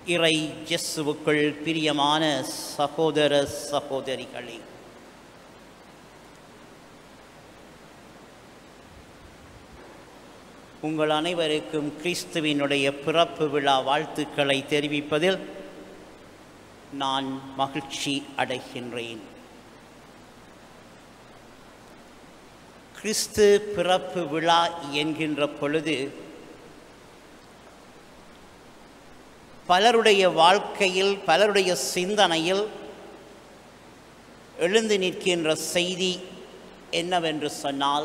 இறை ஜெஸ்ஸுவுக்குள் பிரியமான சகோதர சகோதரிகளே உங்கள் அனைவருக்கும் கிறிஸ்துவினுடைய பிறப்பு விழா வாழ்த்துக்களை தெரிவிப்பதில் நான் மகிழ்ச்சி அடைகின்றேன் கிறிஸ்து பிறப்பு விழா என்கின்ற பொழுது பலருடைய வாழ்க்கையில் பலருடைய சிந்தனையில் எழுந்து நிற்கின்ற செய்தி என்னவென்று சொன்னால்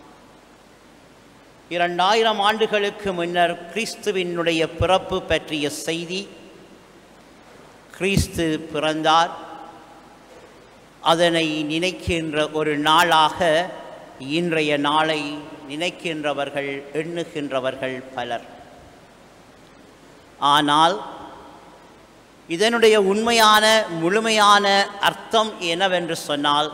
இரண்டாயிரம் ஆண்டுகளுக்கு முன்னர் கிறிஸ்துவினுடைய பிறப்பு பற்றிய செய்தி கிறிஸ்து பிறந்தார் அதனை நினைக்கின்ற ஒரு நாளாக இன்றைய நாளை நினைக்கின்றவர்கள் எண்ணுகின்றவர்கள் பலர் ஆனால் இதனுடைய உண்மையான முழுமையான அர்த்தம் என்னவென்று சொன்னால்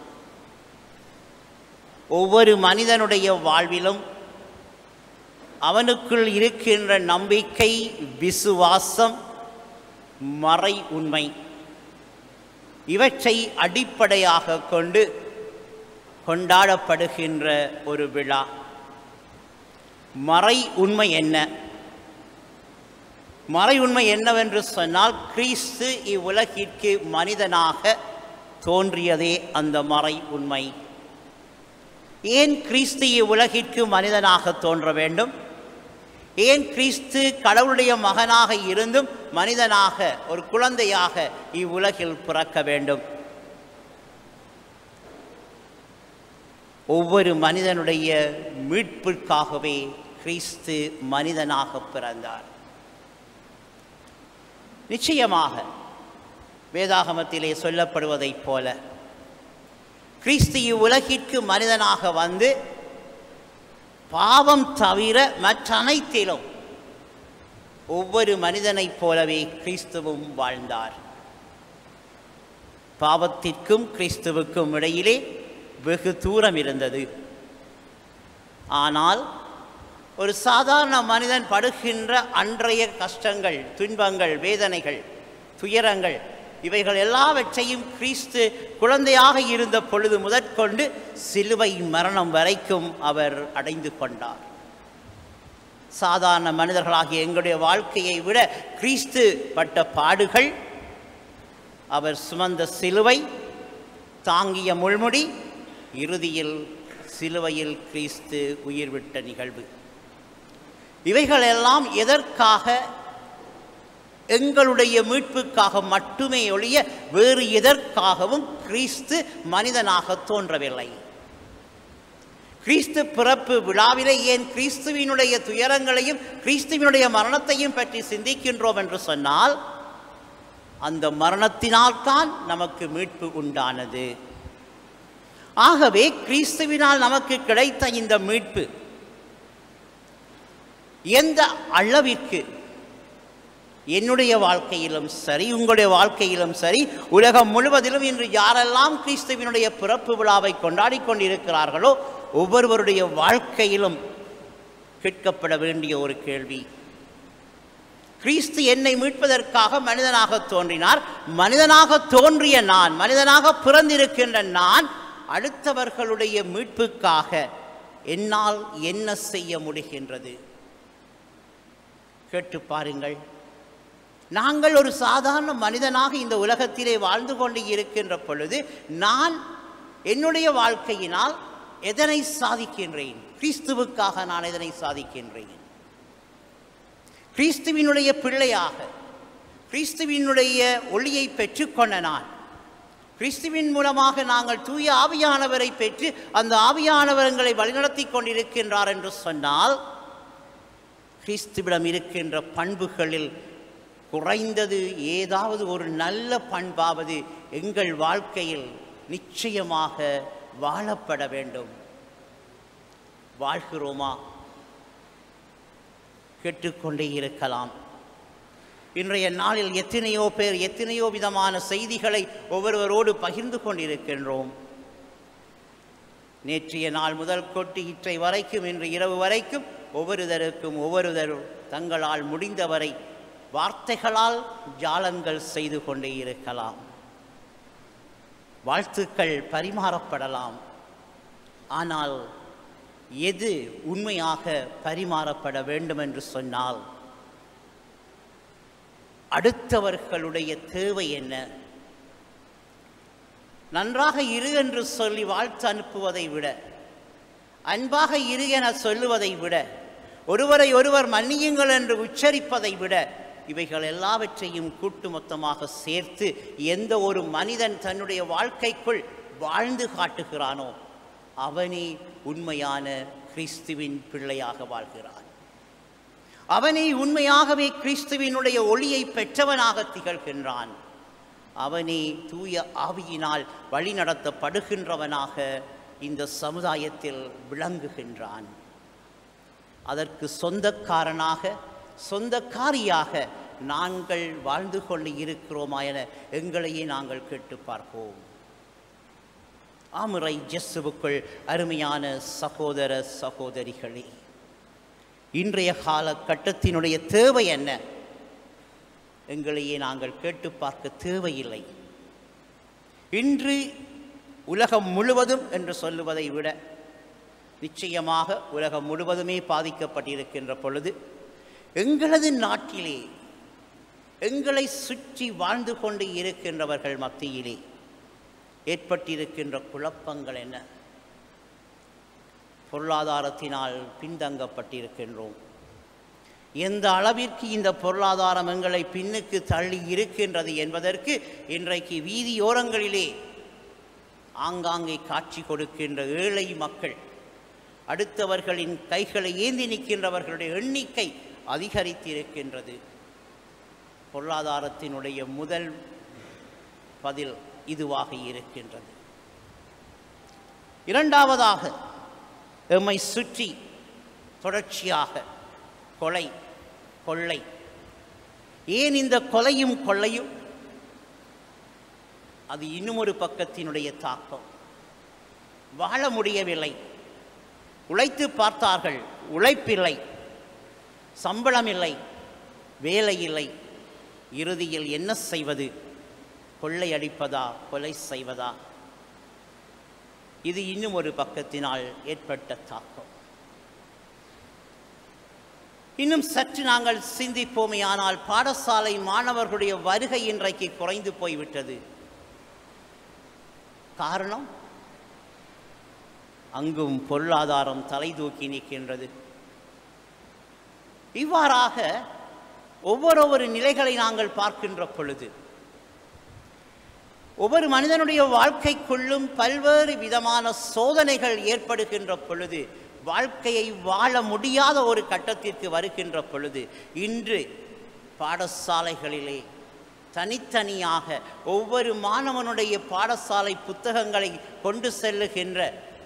ஒவ்வொரு மனிதனுடைய வாழ்விலும் அவனுக்குள் இருக்கின்ற நம்பிக்கை விசுவாசம் மறை உண்மை இவற்றை அடிப்படையாக கொண்டு கொண்டாடப்படுகின்ற ஒரு விழா மறை உண்மை என்ன மறை உண்மை என்னவென்று சொன்னால் கிறிஸ்து இவ்வுலகிற்கு மனிதனாக தோன்றியதே அந்த மறை உண்மை ஏன் கிறிஸ்து இவ்வுலகிற்கு மனிதனாக தோன்ற வேண்டும் ஏன் கிறிஸ்து கடவுளுடைய மகனாக இருந்தும் மனிதனாக ஒரு குழந்தையாக இவ்வுலகில் பிறக்க வேண்டும் ஒவ்வொரு மனிதனுடைய மீட்பிற்காகவே கிறிஸ்து மனிதனாக பிறந்தார் நிச்சயமாக வேதாகமத்திலே சொல்லப்படுவதைப் போல கிறிஸ்து இவ்வுலகிற்கு மனிதனாக வந்து பாவம் தவிர மற்ற அனைத்திலும் ஒவ்வொரு மனிதனைப் போலவே கிறிஸ்துவும் வாழ்ந்தார் பாவத்திற்கும் கிறிஸ்துவுக்கும் இடையிலே வெகு தூரம் இருந்தது ஆனால் ஒரு சாதாரண மனிதன் படுகின்ற அன்றைய கஷ்டங்கள் துன்பங்கள் வேதனைகள் துயரங்கள் இவைகள் எல்லாவற்றையும் கிறிஸ்து குழந்தையாக இருந்த பொழுது முதற்கொண்டு சிலுவை மரணம் வரைக்கும் அவர் அடைந்து கொண்டார் சாதாரண மனிதர்களாகிய எங்களுடைய வாழ்க்கையை விட கிறிஸ்து பட்ட பாடுகள் அவர் சுமந்த சிலுவை தாங்கிய முள்முடி இறுதியில் சிலுவையில் கிறிஸ்து உயிர் விட்ட நிகழ்வு இவைகளெல்லாம் எதற்காக எங்களுடைய மீட்புக்காக மட்டுமே ஒழிய வேறு எதற்காகவும் கிறிஸ்து மனிதனாக தோன்றவில்லை கிறிஸ்து பிறப்பு விழாவிலே ஏன் கிறிஸ்துவினுடைய துயரங்களையும் கிறிஸ்துவினுடைய மரணத்தையும் பற்றி சிந்திக்கின்றோம் என்று சொன்னால் அந்த மரணத்தினால்தான் நமக்கு மீட்பு உண்டானது ஆகவே கிறிஸ்துவினால் நமக்கு கிடைத்த இந்த மீட்பு எந்த அளவிற்கு என்னுடைய வாழ்க்கையிலும் சரி உங்களுடைய வாழ்க்கையிலும் சரி உலகம் முழுவதிலும் இன்று யாரெல்லாம் கிறிஸ்துவினுடைய பிறப்பு விழாவை கொண்டாடி கொண்டிருக்கிறார்களோ ஒவ்வொருவருடைய வாழ்க்கையிலும் கேட்கப்பட வேண்டிய ஒரு கேள்வி கிறிஸ்து என்னை மீட்பதற்காக மனிதனாக தோன்றினார் மனிதனாக தோன்றிய நான் மனிதனாக பிறந்திருக்கின்ற நான் அடுத்தவர்களுடைய மீட்புக்காக என்னால் என்ன செய்ய முடிகின்றது கேட்டு பாருங்கள் நாங்கள் ஒரு சாதாரண மனிதனாக இந்த உலகத்திலே வாழ்ந்து கொண்டு இருக்கின்ற பொழுது நான் என்னுடைய வாழ்க்கையினால் எதனை சாதிக்கின்றேன் கிறிஸ்துவுக்காக நான் எதனை சாதிக்கின்றேன் கிறிஸ்துவினுடைய பிள்ளையாக கிறிஸ்துவினுடைய ஒளியை பெற்றுக்கொண்ட நான் கிறிஸ்துவின் மூலமாக நாங்கள் தூய ஆவியானவரை பெற்று அந்த ஆவியானவரங்களை வழிநடத்தி கொண்டிருக்கின்றார் என்று சொன்னால் கிறிஸ்துவிடம் இருக்கின்ற பண்புகளில் குறைந்தது ஏதாவது ஒரு நல்ல பண்பாவது எங்கள் வாழ்க்கையில் நிச்சயமாக வாழப்பட வேண்டும் வாழ்கிறோமா கேட்டுக்கொண்டே இருக்கலாம் இன்றைய நாளில் எத்தனையோ பேர் எத்தனையோ விதமான செய்திகளை ஒவ்வொருவரோடு பகிர்ந்து கொண்டிருக்கின்றோம் நேற்றைய நாள் முதல் கொட்டி இற்றை வரைக்கும் இன்று இரவு வரைக்கும் ஒவ்வொருதருக்கும் ஒவ்வொருதரும் தங்களால் முடிந்தவரை வார்த்தைகளால் ஜாலங்கள் செய்து கொண்டே இருக்கலாம் வாழ்த்துக்கள் பரிமாறப்படலாம் ஆனால் எது உண்மையாக பரிமாறப்பட வேண்டும் என்று சொன்னால் அடுத்தவர்களுடைய தேவை என்ன நன்றாக இரு என்று சொல்லி வாழ்த்து அனுப்புவதை விட அன்பாக இரு என சொல்லுவதை விட ஒருவரை ஒருவர் மன்னியுங்கள் என்று உச்சரிப்பதை விட இவைகள் எல்லாவற்றையும் கூட்டு மொத்தமாக சேர்த்து எந்த ஒரு மனிதன் தன்னுடைய வாழ்க்கைக்குள் வாழ்ந்து காட்டுகிறானோ அவனே உண்மையான கிறிஸ்துவின் பிள்ளையாக வாழ்கிறான் அவனே உண்மையாகவே கிறிஸ்துவினுடைய ஒளியை பெற்றவனாக திகழ்கின்றான் அவனே தூய ஆவியினால் வழிநடத்தப்படுகின்றவனாக இந்த சமுதாயத்தில் விளங்குகின்றான் அதற்கு சொந்தக்காரனாக சொந்தக்காரியாக நாங்கள் வாழ்ந்து கொண்டு இருக்கிறோமா என எங்களையே நாங்கள் கேட்டு பார்ப்போம் ஆமுறை ஜெஸ்ஸுவுக்குள் அருமையான சகோதர சகோதரிகளே இன்றைய காலகட்டத்தினுடைய தேவை என்ன எங்களையே நாங்கள் கேட்டு பார்க்க தேவையில்லை இன்று உலகம் முழுவதும் என்று சொல்லுவதை விட நிச்சயமாக உலகம் முழுவதுமே பாதிக்கப்பட்டிருக்கின்ற பொழுது எங்களது நாட்டிலே எங்களை சுற்றி வாழ்ந்து கொண்டு இருக்கின்றவர்கள் மத்தியிலே ஏற்பட்டிருக்கின்ற குழப்பங்கள் என்ன பொருளாதாரத்தினால் பின்தங்கப்பட்டிருக்கின்றோம் எந்த அளவிற்கு இந்த பொருளாதாரம் எங்களை பின்னுக்கு தள்ளி இருக்கின்றது என்பதற்கு இன்றைக்கு வீதியோரங்களிலே ஆங்காங்கே காட்சி கொடுக்கின்ற ஏழை மக்கள் அடுத்தவர்களின் கைகளை ஏந்தி நிற்கின்றவர்களுடைய எண்ணிக்கை அதிகரித்திருக்கின்றது பொருளாதாரத்தினுடைய முதல் பதில் இதுவாக இருக்கின்றது இரண்டாவதாக எம்மை சுற்றி தொடர்ச்சியாக கொலை கொள்ளை ஏன் இந்த கொலையும் கொள்ளையும் அது இன்னும் ஒரு பக்கத்தினுடைய தாக்கம் வாழ முடியவில்லை உழைத்து பார்த்தார்கள் உழைப்பில்லை சம்பளம் இல்லை வேலை இல்லை இறுதியில் என்ன செய்வது கொள்ளையடிப்பதா கொலை செய்வதா இது இன்னும் ஒரு பக்கத்தினால் ஏற்பட்ட தாக்கம் இன்னும் சற்று நாங்கள் சிந்திப்போமே ஆனால் பாடசாலை மாணவர்களுடைய வருகை இன்றைக்கு குறைந்து போய்விட்டது காரணம் அங்கும் பொருளாதாரம் தலை தூக்கி நிற்கின்றது இவ்வாறாக ஒவ்வொரு நிலைகளை நாங்கள் பார்க்கின்ற பொழுது ஒவ்வொரு மனிதனுடைய வாழ்க்கைக்குள்ளும் பல்வேறு விதமான சோதனைகள் ஏற்படுகின்ற பொழுது வாழ்க்கையை வாழ முடியாத ஒரு கட்டத்திற்கு வருகின்ற பொழுது இன்று பாடசாலைகளிலே தனித்தனியாக ஒவ்வொரு மாணவனுடைய பாடசாலை புத்தகங்களை கொண்டு செல்லுகின்ற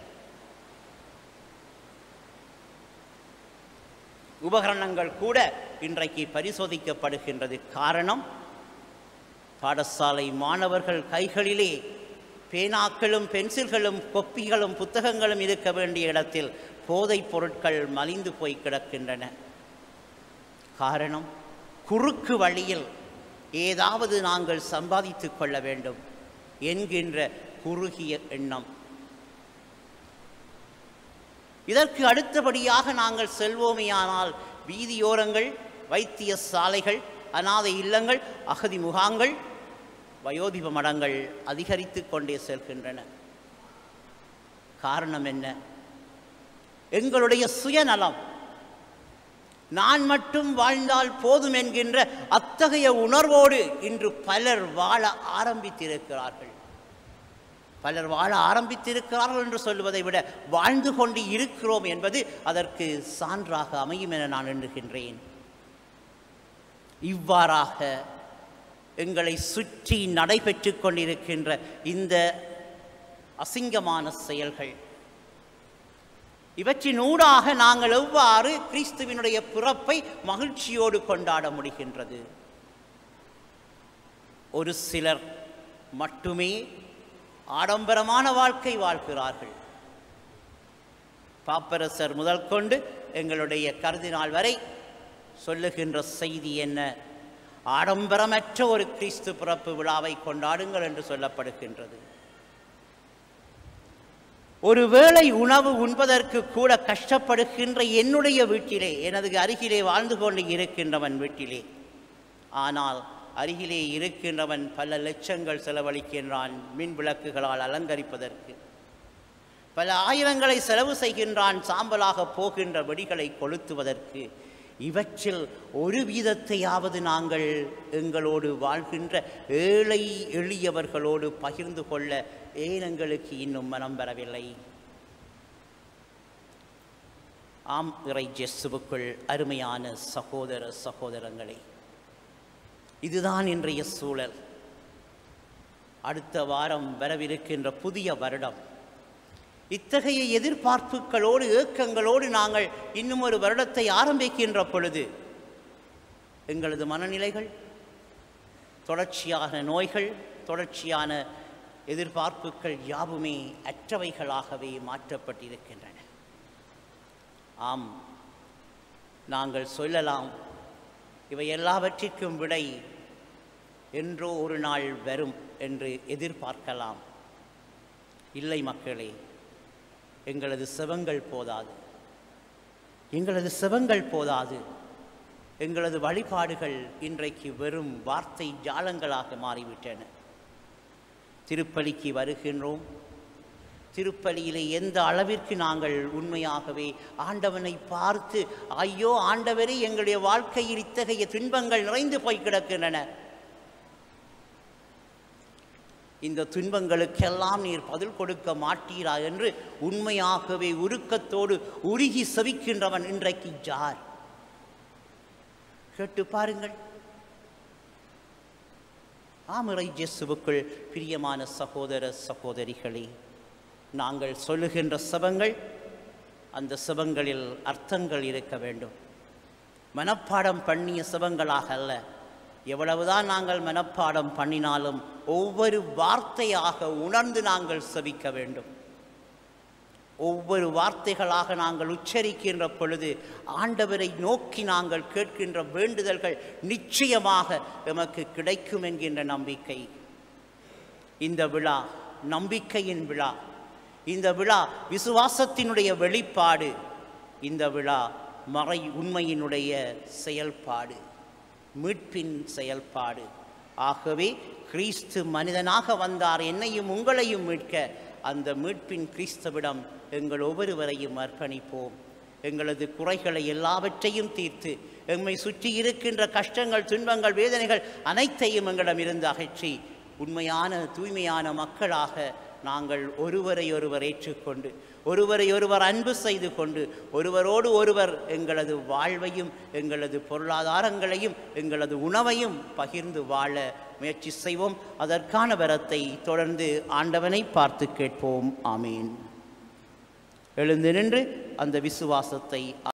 உபகரணங்கள் கூட இன்றைக்கு பரிசோதிக்கப்படுகின்றது காரணம் பாடசாலை மாணவர்கள் கைகளிலே பேனாக்களும் பென்சில்களும் கொப்பிகளும் புத்தகங்களும் இருக்க வேண்டிய இடத்தில் போதைப் பொருட்கள் மலிந்து போய் கிடக்கின்றன காரணம் குறுக்கு வழியில் ஏதாவது நாங்கள் சம்பாதித்து கொள்ள வேண்டும் என்கின்ற குறுகிய எண்ணம் இதற்கு அடுத்தபடியாக நாங்கள் செல்வோமேயானால் வீதியோரங்கள் வைத்திய சாலைகள் அநாதை இல்லங்கள் அகதி முகாங்கள் வயோதிப மடங்கள் அதிகரித்து கொண்டே செல்கின்றன காரணம் என்ன எங்களுடைய சுயநலம் நான் மட்டும் வாழ்ந்தால் போதும் என்கின்ற அத்தகைய உணர்வோடு இன்று பலர் வாழ ஆரம்பித்திருக்கிறார்கள் பலர் வாழ ஆரம்பித்திருக்கிறார்கள் என்று சொல்லுவதை விட வாழ்ந்து கொண்டு இருக்கிறோம் என்பது அதற்கு சான்றாக அமையும் என நான் எண்ணுகின்றேன் இவ்வாறாக எங்களை சுற்றி நடைபெற்று கொண்டிருக்கின்ற இந்த அசிங்கமான செயல்கள் இவற்றினூடாக நாங்கள் எவ்வாறு கிறிஸ்துவினுடைய பிறப்பை மகிழ்ச்சியோடு கொண்டாட முடிகின்றது ஒரு சிலர் மட்டுமே ஆடம்பரமான வாழ்க்கை வாழ்கிறார்கள் பாப்பரசர் முதல் கொண்டு எங்களுடைய கருதினால் வரை சொல்லுகின்ற செய்தி என்ன ஆடம்பரமற்ற ஒரு கிறிஸ்து பிறப்பு விழாவை கொண்டாடுங்கள் என்று சொல்லப்படுகின்றது ஒரு வேளை உணவு உண்பதற்கு கூட கஷ்டப்படுகின்ற என்னுடைய வீட்டிலே எனது அருகிலே வாழ்ந்து கொண்டு இருக்கின்றவன் வீட்டிலே ஆனால் அருகிலே இருக்கின்றவன் பல லட்சங்கள் செலவழிக்கின்றான் மின் விளக்குகளால் அலங்கரிப்பதற்கு பல ஆயிரங்களை செலவு செய்கின்றான் சாம்பலாக போகின்ற வெடிகளை கொளுத்துவதற்கு இவற்றில் ஒரு வீதத்தையாவது நாங்கள் எங்களோடு வாழ்கின்ற ஏழை எளியவர்களோடு பகிர்ந்து கொள்ள ஏன் எங்களுக்கு இன்னும் மனம் வரவில்லை ஆம் இறை ஜெஸ்ஸுவுக்குள் அருமையான சகோதர சகோதரங்களே இதுதான் இன்றைய சூழல் அடுத்த வாரம் வரவிருக்கின்ற புதிய வருடம் இத்தகைய எதிர்பார்ப்புகளோடு ஏக்கங்களோடு நாங்கள் இன்னும் ஒரு வருடத்தை ஆரம்பிக்கின்ற பொழுது எங்களது மனநிலைகள் தொடர்ச்சியான நோய்கள் தொடர்ச்சியான எதிர்பார்ப்புகள் யாவுமே அற்றவைகளாகவே மாற்றப்பட்டிருக்கின்றன ஆம் நாங்கள் சொல்லலாம் இவை எல்லாவற்றிற்கும் விடை என்றோ ஒரு நாள் வரும் என்று எதிர்பார்க்கலாம் இல்லை மக்களே எங்களது செவங்கள் போதாது எங்களது செவங்கள் போதாது எங்களது வழிபாடுகள் இன்றைக்கு வெறும் வார்த்தை ஜாலங்களாக மாறிவிட்டன திருப்பலிக்கு வருகின்றோம் திருப்பலியிலே எந்த அளவிற்கு நாங்கள் உண்மையாகவே ஆண்டவனை பார்த்து ஐயோ ஆண்டவரே எங்களுடைய வாழ்க்கையில் இத்தகைய துன்பங்கள் நிறைந்து போய் கிடக்கின்றன இந்த துன்பங்களுக்கெல்லாம் நீர் பதில் கொடுக்க மாட்டீரா என்று உண்மையாகவே உருக்கத்தோடு உருகி செவிக்கின்றவன் இன்றைக்கு ஜார் கேட்டு பாருங்கள் ஆமரை ஜெசுவுக்குள் பிரியமான சகோதர சகோதரிகளே நாங்கள் சொல்லுகின்ற சபங்கள் அந்த சபங்களில் அர்த்தங்கள் இருக்க வேண்டும் மனப்பாடம் பண்ணிய சபங்களாக அல்ல எவ்வளவுதான் நாங்கள் மனப்பாடம் பண்ணினாலும் ஒவ்வொரு வார்த்தையாக உணர்ந்து நாங்கள் செவிக்க வேண்டும் ஒவ்வொரு வார்த்தைகளாக நாங்கள் உச்சரிக்கின்ற பொழுது ஆண்டவரை நோக்கி நாங்கள் கேட்கின்ற வேண்டுதல்கள் நிச்சயமாக எமக்கு கிடைக்கும் என்கின்ற நம்பிக்கை இந்த விழா நம்பிக்கையின் விழா இந்த விழா விசுவாசத்தினுடைய வெளிப்பாடு இந்த விழா மறை உண்மையினுடைய செயல்பாடு மீட்பின் செயல்பாடு ஆகவே கிறிஸ்து மனிதனாக வந்தார் என்னையும் உங்களையும் மீட்க அந்த மீட்பின் கிறிஸ்தவிடம் எங்கள் ஒவ்வொருவரையும் அர்ப்பணிப்போம் எங்களது குறைகளை எல்லாவற்றையும் தீர்த்து எம்மை சுற்றி இருக்கின்ற கஷ்டங்கள் துன்பங்கள் வேதனைகள் அனைத்தையும் எங்களிடமிருந்து அகற்றி உண்மையான தூய்மையான மக்களாக நாங்கள் ஒருவரை ஒருவர் ஏற்றுக்கொண்டு ஒருவரை ஒருவர் அன்பு செய்து கொண்டு ஒருவரோடு ஒருவர் எங்களது வாழ்வையும் எங்களது பொருளாதாரங்களையும் எங்களது உணவையும் பகிர்ந்து வாழ முயற்சி செய்வோம் அதற்கான வரத்தை தொடர்ந்து ஆண்டவனை பார்த்து கேட்போம் ஆமீன் எழுந்து நின்று அந்த விசுவாசத்தை